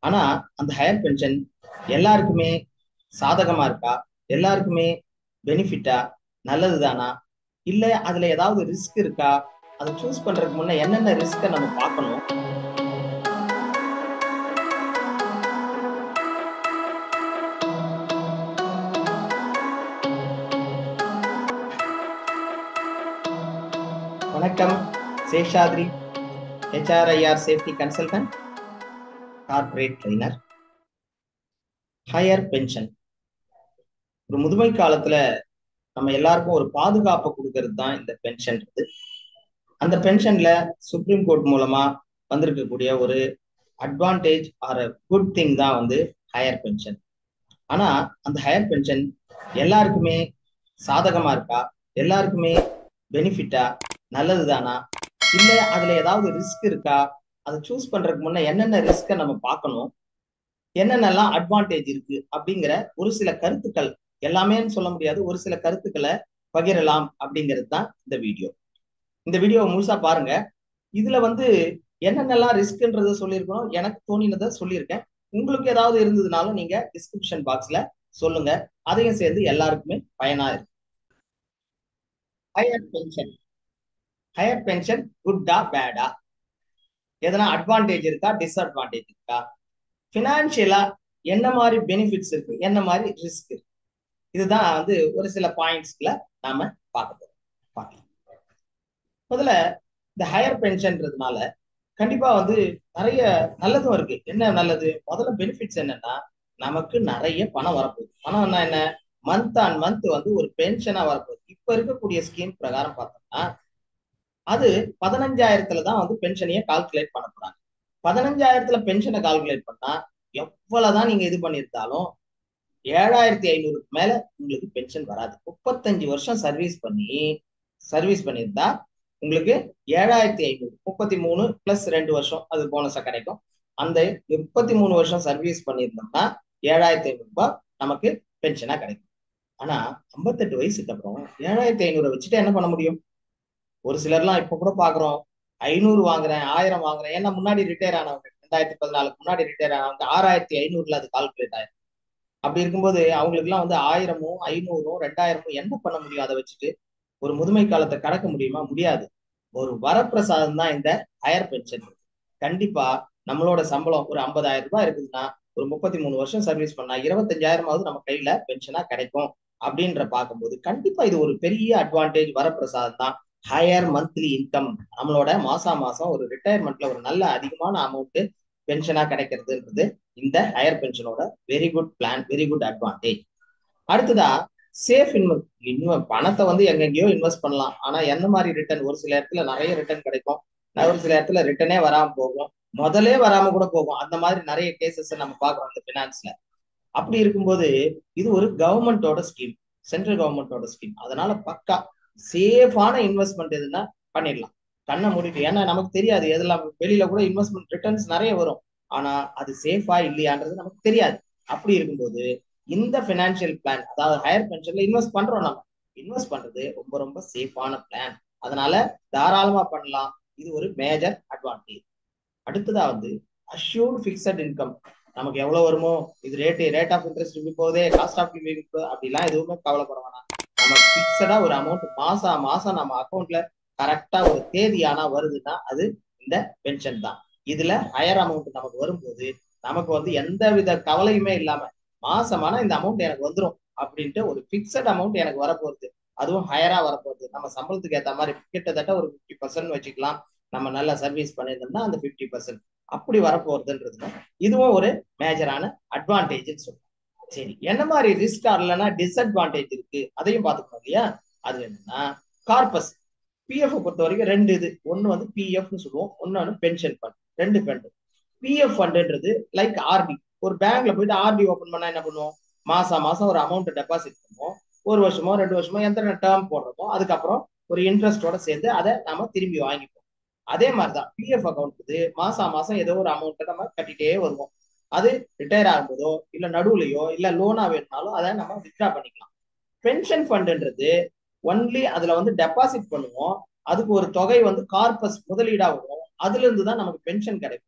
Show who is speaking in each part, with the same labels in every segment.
Speaker 1: ஆனா அந்த higher pension எல்லாருக்குமே சாதகமா இருக்கா எல்லாருக்குமே பெனிஃபிட்டா நல்லதுதானா இல்ல அதுல ஏதாவது ரிஸ்க் இருக்கா அதை சூஸ் பண்றதுக்கு முன்ன என்னென்ன ரிஸ்க நம்ம பார்க்கணும் வணக்கம் Seshadri HR IR safety consultant corporate trainer higher pension ஒரு முதுமை காலத்துல நம்ம எல்லாருக்கும் ஒரு பாதுகாப்பை கொடுக்கறது தான் இந்த பென்ஷன்றது அந்த பென்ஷன்ல சுப்ரீம் கோர்ட் மூலமா வந்திருக்கக்கூடிய ஒரு அட்வான்டேஜ் ஆர் குட் திங் தான் வந்து ஹையர் பென்ஷன் ஆனா அந்த ஹையர் பென்ஷன் எல்லாருக்குமே சாதகமா இருக்கா எல்லாருக்குமே பெனிஃபிட்டா நல்லதுதானா இல்ல அதுல ஏதாவது ரிஸ்க் இருக்கா அதை சூஸ் பண்றதுக்கு முன்ன என்னென்ன ரிஸ்க நம்ம பார்க்கணும் என்னென்னலாம் அட்வான்டேஜ் இருக்கு அப்படிங்கிற ஒரு சில கருத்துக்கள் எல்லாமே சொல்ல முடியாது ஒரு சில கருத்துக்களை பகிரலாம் அப்படிங்கிறது தான் இந்த வீடியோ இந்த வீடியோவை முழுசா பாருங்க இதுல வந்து என்னென்னலாம் ரிஸ்க்ன்றத சொல்லியிருக்கணும் எனக்கு தோணினதை சொல்லியிருக்கேன் உங்களுக்கு ஏதாவது இருந்ததுனாலும் நீங்க டிஸ்கிரிப்ஷன் பாக்ஸ்ல சொல்லுங்க அதையும் சேர்ந்து எல்லாருக்குமே பயனா இருக்கு ஹையர் பென்ஷன் ஹையர் பென்ஷன் குட்டா பேடா எதனா அட்வான்டேஜ் இருக்கா டிஸ்அட்வான்டேஜ் இருக்கா பினான்சியலா என்ன மாதிரி பெனிஃபிட்ஸ் இருக்கு என்ன மாதிரி ரிஸ்க் இருக்கு இதுதான் வந்து ஒரு சில பாயிண்ட்ஸ்ல நாம பார்க்க போறோம் பார்க்கலாம் முதல்ல இந்த ஹையர் பென்ஷன்றதுனால கண்டிப்பா வந்து நிறைய நல்லதும் இருக்கு என்ன நல்லது முதல்ல பெனிஃபிட்ஸ் என்னன்னா நமக்கு நிறைய பணம் வரப்போகுது பணம்னா என்ன மந்த் ஆன் மந்த் வந்து ஒரு பென்ஷனா வரப்போகுது இப்ப இருக்கக்கூடிய ஸ்கீம் பிரகாரம் பார்த்தோம்னா அது பதினஞ்சாயிரத்துல தான் வந்து பென்ஷனையே கால்குலேட் பண்ண போறாங்க பதினஞ்சாயிரத்துல பென்ஷனை கால்குலேட் பண்ணா எவ்வளவுதான் நீங்க இது பண்ணியிருந்தாலும் ஏழாயிரத்தி ஐநூறுக்கு மேல உங்களுக்கு பென்ஷன் வராது முப்பத்தஞ்சு வருஷம் சர்வீஸ் பண்ணி சர்வீஸ் பண்ணியிருந்தா உங்களுக்கு ஏழாயிரத்தி ஐநூறு முப்பத்தி மூணு பிளஸ் ரெண்டு வருஷம் அது போனஸா கிடைக்கும் அந்த முப்பத்தி மூணு வருஷம் சர்வீஸ் பண்ணியிருந்தோம்னா ஏழாயிரத்தி ஐநூறு ரூபாய் நமக்கு பென்ஷனா கிடைக்கும் ஆனா ஐம்பத்தெட்டு வயசுக்கு அப்புறம் ஏழாயிரத்தி ஐநூறு வச்சுட்டு என்ன பண்ண முடியும் ஒரு சிலர்லாம் இப்ப கூட பாக்குறோம் ஐநூறு வாங்குறேன் ஆயிரம் வாங்குறேன் ஏன்னா முன்னாடி ரிட்டையர் ஆனவங்க ரெண்டாயிரத்தி பதினாலுக்கு முன்னாடி ரிட்டையர் ஆனவங்க ஆறாயிரத்தி ஐநூறுல அது கால்குலேட் ஆயிரும் அப்படி இருக்கும்போது அவங்களுக்கு எல்லாம் வந்து ஆயிரமும் ஐநூறும் ரெண்டாயிரமும் என்ன பண்ண முடியும் அதை வச்சுட்டு ஒரு முதுமை காலத்தை கடக்க முடியுமா முடியாது ஒரு வரப்பிரசாதம் தான் இந்த ஹையர் பென்ஷன் கண்டிப்பா நம்மளோட சம்பளம் ஒரு ஐம்பதாயிரம் ரூபாய் இருக்குதுன்னா ஒரு முப்பத்தி மூணு வருஷம் சர்வீஸ் பண்ணா இருபத்தஞ்சாயிரமாவது நம்ம கையில பென்ஷனா கிடைக்கும் அப்படின்ற பார்க்கும்போது கண்டிப்பா இது ஒரு பெரிய அட்வான்டேஜ் வரப்பிரசாதம் தான் ஹையர் மந்த்லி இன்கம் நம்மளோட மாசா மாசம் ஒரு ரிட்டையர்மெண்ட்ல ஒரு நல்ல அதிகமான அமௌண்ட் பென்ஷனா கிடைக்கிறதுன்றது இந்த ஹையர் பென்ஷனோட very good plan very good advantage அடுத்ததா சேஃப் இன்வெஸ்ட் இன்னும் பணத்தை வந்து எங்கெங்கயோ இன்வெஸ்ட் பண்ணலாம் ஆனா எந்த மாதிரி ரிட்டர்ன் ஒரு சில இடத்துல நிறைய ரிட்டர்ன் கிடைக்கும் ஒரு சில இடத்துல ரிட்டர்னே வராம போகும் முதலே வராம கூட போகும் அந்த மாதிரி நிறைய கேசஸ் நம்ம பாக்குறோம் இந்த பினான்ஸ்ல அப்படி இருக்கும்போது இது ஒரு கவர்மெண்டோட ஸ்கீம் சென்ட்ரல் கவர்மெண்டோட ஸ்கீம் அதனால பக்கா சேஃபான இன்வெஸ்ட்மெண்ட் எதுனா பண்ணிடலாம் கண்ணை மூடிட்டு ஏன்னா நமக்கு தெரியாது எதெல்லாம் வெளியில கூட இன்வெஸ்ட்மெண்ட் ரிட்டர்ன்ஸ் நிறைய வரும் ஆனா அது சேஃபா இல்லையான்றது நமக்கு தெரியாது அப்படி இருக்கும்போது இந்த பினான்சியல் பிளான் அதாவது ஹையர் பென்ஷன்ல இன்வெஸ்ட் பண்றோம் நம்ம இன்வெஸ்ட் பண்றது ரொம்ப ரொம்ப சேஃபான பிளான் அதனால தாராளமா பண்ணலாம் இது ஒரு மேஜர் அட்வான்டேஜ் அடுத்ததா வந்து அஷ்யூர்ட் பிக்சட் இன்கம் நமக்கு எவ்வளவு வருமோ இது ரேட் ரேட் ஆஃப் இன்ட்ரெஸ்ட் இப்படி போகுதே காஸ்ட் ஆஃப் லிவிங் அப்படிலாம் எதுவுமே கவலைப்பட வேணாம் நம்ம பிக்சடா ஒரு அமௌண்ட் மாசம் மாசம் நம்ம அக்கௌண்ட்ல கரெக்டா ஒரு தேதி ஆனா வருதுன்னா அது இந்த பென்ஷன் தான் இதுல ஹையர் அமௌண்ட் நமக்கு வரும்போது நமக்கு வந்து எந்த வித கவலையுமே இல்லாம மாசமான இந்த அமௌண்ட் எனக்கு வந்துடும் அப்படின்ட்டு ஒரு பிக்சட் அமௌண்ட் எனக்கு வரப்போகுது அதுவும் ஹையரா வரப்போகுது நம்ம சம்பளத்துக்கு ஏற்ற மாதிரி கிட்டத்தட்ட ஒரு ஃபிஃப்டி பர்சன்ட் வச்சுக்கலாம் நம்ம நல்லா சர்வீஸ் பண்ணியிருந்தோம்னா அந்த ஃபிஃப்டி பர்சன்ட் அப்படி வரப்போகுதுன்றது இதுவும் ஒரு மேஜரான அட்வான்டேஜ்னு சொல்றோம் சரி என்ன மாதிரி ரிஸ்க் இல்லைன்னா டிஸ்அட்வான்டேஜ் இருக்கு அதையும் பார்த்துக்கணும் இல்லையா அது என்னன்னா கார்பஸ் பிஎஃப் பொறுத்த வரைக்கும் ரெண்டு இது ஒன்னு வந்து பிஎஃப்னு சொல்லுவோம் ஒன்னு பென்ஷன் ஃபண்ட் ரெண்டு ஃபண்ட் பிஎஃப் ஃபண்டுன்றது லைக் ஆர்டி ஒரு பேங்க்ல போயிட்டு ஆர்டி ஓபன் பண்ணா என்ன பண்ணுவோம் மாசம் மாசம் ஒரு அமௌண்ட் டெபாசிட் பண்ணுவோம் ஒரு வருஷமோ ரெண்டு வருஷமோ எந்த டேர்ம் போடுறோமோ அதுக்கப்புறம் ஒரு இன்ட்ரெஸ்டோட சேர்ந்து அதை நாம திரும்பி வாங்கிப்போம் அதே மாதிரிதான் பிஎஃப் அக்கௌண்ட் இது மாசம் மாசம் ஏதோ ஒரு அமௌண்ட்டை நம்ம கட்டிட்டே வருவோம் அது ரிட்டையர் ஆகும்போதோ இல்ல நடுவுலையோ இல்ல லோனா வேணுனாலும் அதை நம்ம வித்ரா பண்ணிக்கலாம் பென்ஷன் ஃபண்டுன்றது ஒன்லி அதுல வந்து டெபாசிட் பண்ணுவோம் அதுக்கு ஒரு தொகை வந்து கார்பஸ் முதலீடா வரும் அதுல இருந்து தான் நமக்கு பென்ஷன் கிடைக்கும்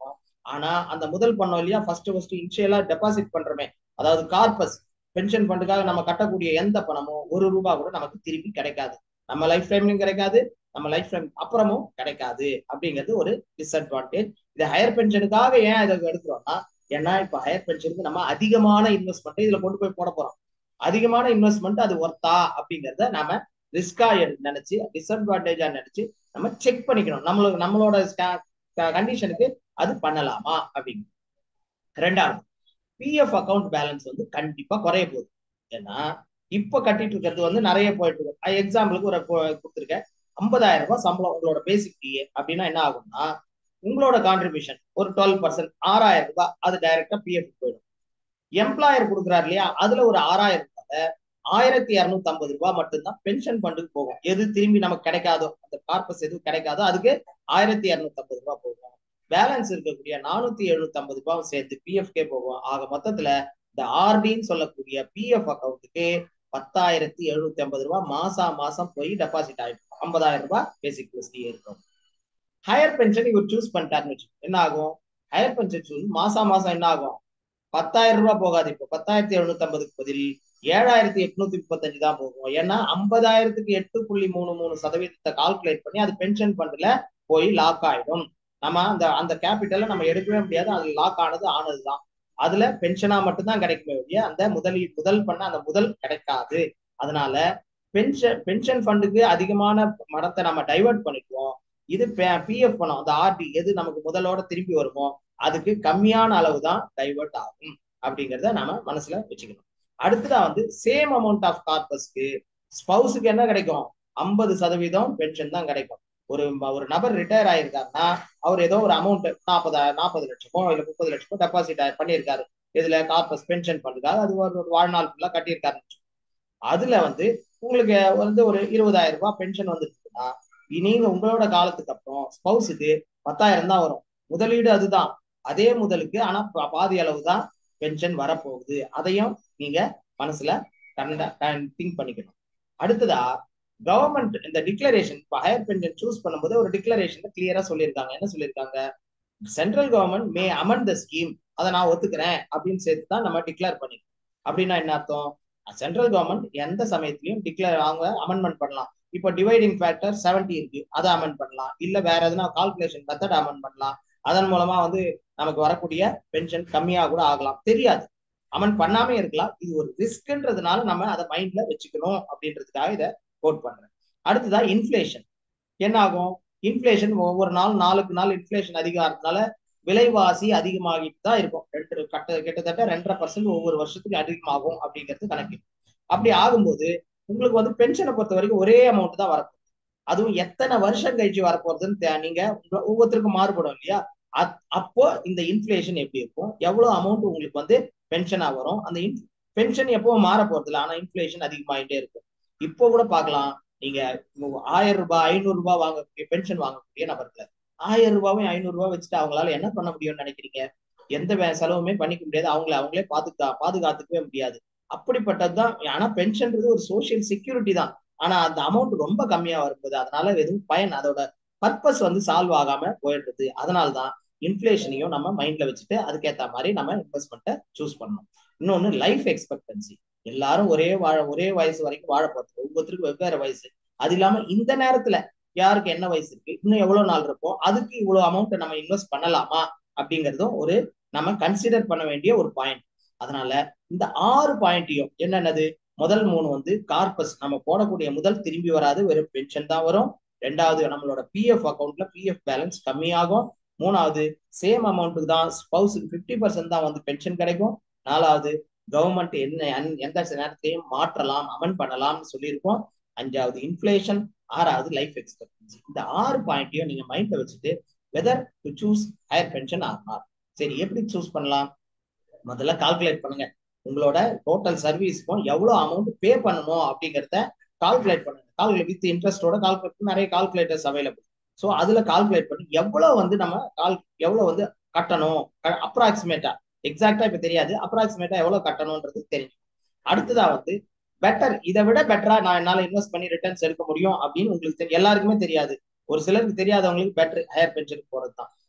Speaker 1: ஆனா அந்த முதல் பண்ணோம் இல்லையா ஃபர்ஸ்ட் ஃபர்ஸ்ட் இனிஷியலா டெபாசிட் பண்றோமே அதாவது கார்பஸ் பென்ஷன் ஃபண்டுக்காக நம்ம கட்டக்கூடிய எந்த பணமும் ஒரு ரூபாய் கூட நமக்கு திருப்பி கிடைக்காது நம்ம லைஃப் டைம்லயும் கிடைக்காது நம்ம லைஃப் டைம் அப்புறமும் கிடைக்காது அப்படிங்கிறது ஒரு டிஸ்அட்வான்டேஜ் இது ஹையர் பென்ஷனுக்காக ஏன் இதை எடுக்கிறோம்னா ஏன்னா இப்ப ஹையர் பென்ஷனுக்கு நம்ம அதிகமான இன்வெஸ்ட்மெண்ட் இதுல கொண்டு போய் போட போறோம் அதிகமான இன்வெஸ்ட்மெண்ட் அது ஒர்த்தா அப்படிங்கிறத நாம ரிஸ்கா நினைச்சு டிஸ்அட்வான்டேஜா நினைச்சு நம்ம செக் பண்ணிக்கணும் நம்மளுக்கு நம்மளோட கண்டிஷனுக்கு அது பண்ணலாமா அப்படிங்க ரெண்டாவது பிஎஃப் அக்கௌண்ட் பேலன்ஸ் வந்து கண்டிப்பா குறைய போகுது ஏன்னா இப்ப கட்டிட்டு இருக்கிறது வந்து நிறைய போயிட்டு இருக்கு எக்ஸாம்பிளுக்கு ஒரு கொடுத்துருக்கேன் ஐம்பதாயிரம் ரூபாய் சம்பளம் உங்களோட பேசிக் பிஏ அப்படின்னா என்ன ஆகும்னா உங்களோட கான்ட்ரிபியூஷன் ஒரு டுவெல் பர்சன்ட் ஆறாயிரம் ரூபாய் அது டைரக்டா பிஎஃப் போயிடும் எம்ப்ளாயர் கொடுக்குறாரு இல்லையா அதுல ஒரு ஆறாயிரம் ரூபாய் ஆயிரத்தி இருநூத்தி ஐம்பது ரூபாய் மட்டும்தான் பென்ஷன் ஃபண்டுக்கு போகும் எது திரும்பி நமக்கு கிடைக்காதோ அந்த கார்பஸ் எது கிடைக்காதோ அதுக்கு ஆயிரத்தி இருநூத்தி ஐம்பது ரூபாய் போகும் பேலன்ஸ் இருக்கக்கூடிய நானூத்தி எழுநூத்தி ஐம்பது ரூபாய் சேர்த்து பிஎஃப்கே போகும் ஆக மொத்தத்துல இந்த ஆர்டின்னு சொல்லக்கூடிய பிஎஃப் அக்கௌண்ட்டுக்கு பத்தாயிரத்தி எழுநூத்தி ஐம்பது ரூபாய் மாசா மாசம் போய் டெபாசிட் ஆயிடும் ஐம்பதாயிரம் ரூபாய் பேசிக் பிளஸ்டி இருக்கும் ஹையர் பென்ஷன் இவர் சூஸ் பண்ணிட்டாருன்னு வச்சு என்ன ஆகும் ஹையர் பென்ஷன் சூஸ் மாசா மாசம் என்ன ஆகும் பத்தாயிரம் ரூபாய் போகாது இப்போ பத்தாயிரத்தி எழுநூத்தி ஐம்பதுக்கு பதில் ஏழாயிரத்தி எட்நூத்தி முப்பத்தஞ்சு தான் போகும் ஏன்னா ஐம்பதாயிரத்துக்கு எட்டு புள்ளி மூணு மூணு சதவீதத்தை கால்குலேட் பண்ணி அது பென்ஷன் ஃபண்ட்ல போய் லாக் ஆயிடும் நம்ம அந்த அந்த கேபிட்டலை நம்ம எடுக்கவே முடியாது அது லாக் ஆனது ஆனதுதான் அதுல பென்ஷனா மட்டும்தான் கிடைக்குமே ஒழிய அந்த முதலீடு முதல் பண்ண அந்த முதல் கிடைக்காது அதனால பென்ஷன் பென்ஷன் ஃபண்டுக்கு அதிகமான மடத்தை நம்ம டைவெர்ட் பண்ணிக்குவோம் இது பிஎஃப் பணம் அந்த ஆர்டி எது நமக்கு முதலோட திரும்பி வருமோ அதுக்கு கம்மியான அளவு தான் டைவெர்ட் ஆகும் அப்படிங்கிறத நாம மனசுல வச்சுக்கணும் அடுத்ததா வந்து சேம் அமௌண்ட் ஆஃப் கார்பஸ்க்கு ஸ்பவுஸுக்கு என்ன கிடைக்கும் ஐம்பது சதவீதம் பென்ஷன் தான் கிடைக்கும் ஒரு ஒரு நபர் ரிட்டையர் ஆயிருக்காருன்னா அவர் ஏதோ ஒரு அமௌண்ட் நாற்பதா நாற்பது லட்சமோ இல்ல முப்பது லட்சமோ டெபாசிட் பண்ணியிருக்காரு இதுல கார்பஸ் பென்ஷன் ஃபண்டுக்காக அது ஒரு வாழ்நாள் ஃபுல்லா கட்டியிருக்காரு அதுல வந்து உங்களுக்கு வந்து ஒரு இருபதாயிரம் ரூபாய் பென்ஷன் வந்துருக்குன்னா நீங்க உங்களோட காலத்துக்கு அப்புறம் ஸ்பவுஸுக்கு பத்தாயிரம் தான் வரும் முதலீடு அதுதான் அதே முதலுக்கு ஆனா பாதி அளவு தான் பென்ஷன் வரப்போகுது அதையும் நீங்க மனசுல கண்ட திங்க் பண்ணிக்கணும் அடுத்ததா கவர்மெண்ட் இந்த டிக்ளரேஷன் இப்போ ஹையர் பென்ஷன் சூஸ் பண்ணும்போது ஒரு டிக்ளரேஷன் கிளியரா சொல்லியிருக்காங்க என்ன சொல்லியிருக்காங்க central government may amend the scheme அதை நான் ஒத்துக்கிறேன் அப்படின்னு சேர்த்து தான் நம்ம டிக்ளேர் பண்ணிக்கணும் அப்படின்னா என்ன அர்த்தம் சென்ட்ரல் கவர்மெண்ட் எந்த சமயத்திலையும் டிக்ளேர் அவங்க அமெண்ட்மெண்ட் பண்ணலாம் இப்போ டிவைடிங் ஃபேக்டர் செவன்டி இருக்கு அதை அமெண்ட் பண்ணலாம் இல்ல வேற எதுனா கால்குலேஷன் மெத்தட் அமெண்ட் பண்ணலாம் அதன் மூலமா வந்து நமக்கு வரக்கூடிய பென்ஷன் கம்மியா கூட ஆகலாம் தெரியாது அமெண்ட் பண்ணாமே இருக்கலாம் இது ஒரு ரிஸ்க்ன்றதுனால நம்ம அதை மைண்ட்ல வச்சுக்கணும் அப்படின்றதுக்காக இதை கோட் பண்றேன் அடுத்ததா இன்ஃபிளேஷன் என்ன ஆகும் இன்ஃபிளேஷன் ஒவ்வொரு நாள் நாளுக்கு நாள் இன்ஃபிளேஷன் அதிகமாகிறதுனால விலைவாசி அதிகமாகிட்டு தான் இருக்கும் ரெண்டு கட்ட கிட்டத்தட்ட ரெண்டரை பர்சன்ட் ஒவ்வொரு வருஷத்துக்கு அதிகமாகும் அப்படிங்கிறது கணக்கு அப்படி ஆகும்போது உங்களுக்கு வந்து பென்ஷனை பொறுத்த வரைக்கும் ஒரே அமௌண்ட் தான் வரப்போகுது அதுவும் எத்தனை வருஷம் கழிச்சு வரப்போறதுன்னு நீங்க ஒவ்வொருத்தருக்கும் மாறுபடும் இல்லையா அப்போ இந்த இன்ஃபிளேஷன் எப்படி இருக்கும் எவ்வளவு அமௌண்ட் உங்களுக்கு வந்து பென்ஷனா வரும் அந்த பென்ஷன் எப்பவும் மாற போறது இல்லை ஆனா இன்ஃபிளேஷன் அதிகமாயிட்டே இருக்கும் இப்போ கூட பார்க்கலாம் நீங்க ஆயிரம் ரூபாய் ஐநூறு ரூபாய் வாங்கக்கூடிய பென்ஷன் வாங்கக்கூடிய நபர்களை ஆயிரம் ரூபாயும் ஐநூறு ரூபாய் வச்சுட்டு அவங்களால என்ன பண்ண முடியும்னு நினைக்கிறீங்க எந்த செலவுமே பண்ணிக்க முடியாது அவங்கள அவங்களே பாதுகா பாதுகாத்துக்கவே முடியாது அப்படிப்பட்டதுதான் ஆனா பென்ஷன்றது ஒரு சோசியல் செக்யூரிட்டி தான் ஆனா அந்த அமௌண்ட் ரொம்ப கம்மியா வரும்போது அதனால எதுவும் பயன் அதோட பர்பஸ் வந்து சால்வ் ஆகாம போயிடுறது அதனால்தான் இன்ஃபிளேஷனையும் நம்ம மைண்ட்ல வச்சுட்டு அதுக்கேற்ற மாதிரி நம்ம இன்வெஸ்ட்மெண்ட்டை சூஸ் பண்ணணும் இன்னொன்னு லைஃப் எக்ஸ்பெக்டன்சி எல்லாரும் ஒரே வாழ ஒரே வயசு வரைக்கும் வாழ போறது ஒவ்வொருத்தருக்கும் வெவ்வேறு வயசு அது இல்லாம இந்த நேரத்துல யாருக்கு என்ன வயசு இருக்கு இன்னும் எவ்வளவு நாள் இருப்போம் அதுக்கு இவ்வளவு அமௌண்ட் நம்ம இன்வெஸ்ட் பண்ணலாமா அப்படிங்கிறதும் ஒரு நம்ம கன்சிடர் பண்ண வேண்டிய ஒரு பாயிண்ட் அதனால இந்த ஆறு பாயிண்ட்டையும் என்னென்னது முதல் மூணு வந்து கார்பஸ் நம்ம போடக்கூடிய முதல் திரும்பி வராது வெறும் பென்ஷன் தான் வரும் ரெண்டாவது நம்மளோட பிஎஃப் அக்கௌண்ட்ல பிஎஃப் பேலன்ஸ் கம்மியாகும் மூணாவது சேம் அமௌண்ட்டுக்கு தான் ஸ்பவுஸுக்கு ஃபிஃப்டி பர்சன்ட் தான் வந்து பென்ஷன் கிடைக்கும் நாலாவது கவர்மெண்ட் என்ன எந்த நேரத்தையும் மாற்றலாம் அமெண்ட் பண்ணலாம்னு சொல்லியிருக்கோம் அஞ்சாவது இன்ஃபிளேஷன் ஆறாவது லைஃப் எக்ஸ்பெக்டன்சி இந்த ஆறு பாயிண்ட்டையும் நீங்க மைண்ட்ல வச்சுட்டு whether to choose higher pension or not சரி எப்படி சூஸ் பண்ணலாம் முதல்ல கால்குலேட் பண்ணுங்க உங்களோட டோட்டல் சர்வீஸ்க்கும் எவ்வளவு அமௌண்ட் பே பண்ணணும் அப்படிங்கிறத கால்குலேட் பண்ணுங்க கால்குலேட் வித் இன்ட்ரெஸ்டோட கால்குலேட் பண்ணி நிறைய கால்குலேட்டர்ஸ் அவைலபிள் ஸோ அதுல கால்குலேட் பண்ணி எவ்வளவு வந்து நம்ம கால் எவ்வளவு வந்து கட்டணும் அப்ராக்சிமேட்டா எக்ஸாக்டா இப்ப தெரியாது அப்ராக்சிமேட்டா எவ்வளவு கட்டணும்ன்றது தெரியும் அடுத்ததா வந்து பெட்டர் இதை விட பெட்டரா நான் என்னால இன்வெஸ்ட் பண்ணி ரிட்டர்ன்ஸ் எடுக்க முடியும் அப்படின்னு உங்களுக்கு தெரியும் எல்லாருக்குமே தெரியாது ஒரு சிலருக்கு தெரியாதவங்களுக்கு பெட்டர் ஹையர் பென்ஷனுக்கு போறது தான்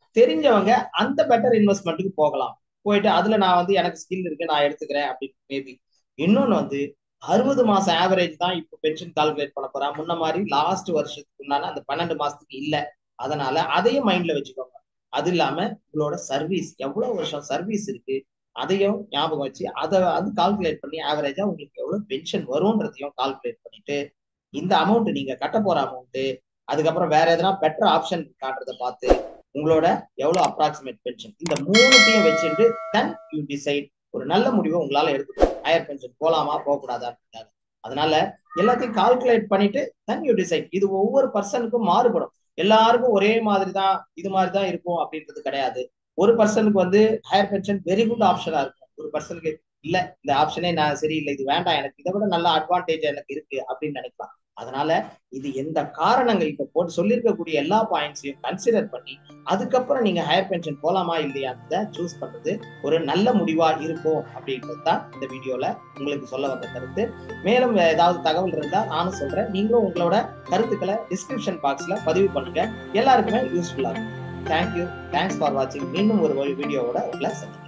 Speaker 1: தெரிஞ்சவங்க அந்த பெட்டர் இன்வெஸ்ட்மெண்ட்டுக்கு போகலாம் போயிட்டு அதுல நான் வந்து எனக்கு ஸ்கில் இருக்கு நான் எடுத்துக்கிறேன் அப்படின்னு மேபி இன்னொன்னு வந்து அறுபது மாசம் ஆவரேஜ் தான் இப்போ பென்ஷன் கால்குலேட் பண்ண போறேன் முன்ன மாதிரி லாஸ்ட் வருஷத்துக்கு முன்னால அந்த பன்னெண்டு மாசத்துக்கு இல்ல அதனால அதையும் மைண்ட்ல வச்சுக்கோங்க அது இல்லாம உங்களோட சர்வீஸ் எவ்வளவு வருஷம் சர்வீஸ் இருக்கு அதையும் ஞாபகம் வச்சு அதை வந்து கால்குலேட் பண்ணி ஆவரேஜா உங்களுக்கு எவ்வளவு பென்ஷன் வரும்ன்றதையும் கால்குலேட் பண்ணிட்டு இந்த அமௌண்ட் நீங்க கட்ட போற அமௌண்ட் அதுக்கப்புறம் வேற எதனா பெட்டர் ஆப்ஷன் காட்டுறதை பார்த்து உங்களோட எவ்வளவு அப்ராக்சிமேட் பென்ஷன் இந்த மூணுத்தையும் வச்சுட்டு தென் யூ டிசைட் ஒரு நல்ல முடிவை உங்களால எடுக்கணும் ஹையர் பென்ஷன் போலாமா போகக்கூடாதா அதனால எல்லாத்தையும் கால்குலேட் பண்ணிட்டு தென் யூ டிசைட் இது ஒவ்வொரு பர்சனுக்கும் மாறுபடும் எல்லாருக்கும் ஒரே மாதிரி தான் இது மாதிரி தான் இருக்கும் அப்படின்றது கிடையாது ஒரு பர்சனுக்கு வந்து ஹையர் பென்ஷன் வெரி குட் ஆப்ஷனா இருக்கும் ஒரு பர்சனுக்கு இல்ல இந்த ஆப்ஷனே நான் சரியில்லை இது வேண்டாம் எனக்கு இதை விட நல்ல அட்வான்டேஜ் எனக்கு இருக்கு அப்படின்னு நினைக்கலாம் அதனால இது எந்த காரணங்கள் இப்ப போட்டு சொல்லியிருக்கக்கூடிய எல்லா பாயிண்ட்ஸையும் கன்சிடர் பண்ணி அதுக்கப்புறம் நீங்க ஹையர் பென்ஷன் போலாமா இல்லையான்றத சூஸ் பண்றது ஒரு நல்ல முடிவா இருக்கும் அப்படின்றது தான் இந்த வீடியோல உங்களுக்கு சொல்ல வந்த கருத்து மேலும் ஏதாவது தகவல் இருந்தா நானும் சொல்றேன் நீங்களும் உங்களோட கருத்துக்களை டிஸ்கிரிப்ஷன் பாக்ஸ்ல பதிவு பண்ணுங்க எல்லாருக்குமே யூஸ்ஃபுல்லா இருக்கும் தேங்க்யூ தேங்க்ஸ் ஃபார் வாட்சிங் இன்னும் ஒரு வீடியோவோட உங்களை சந்திக்கிறேன்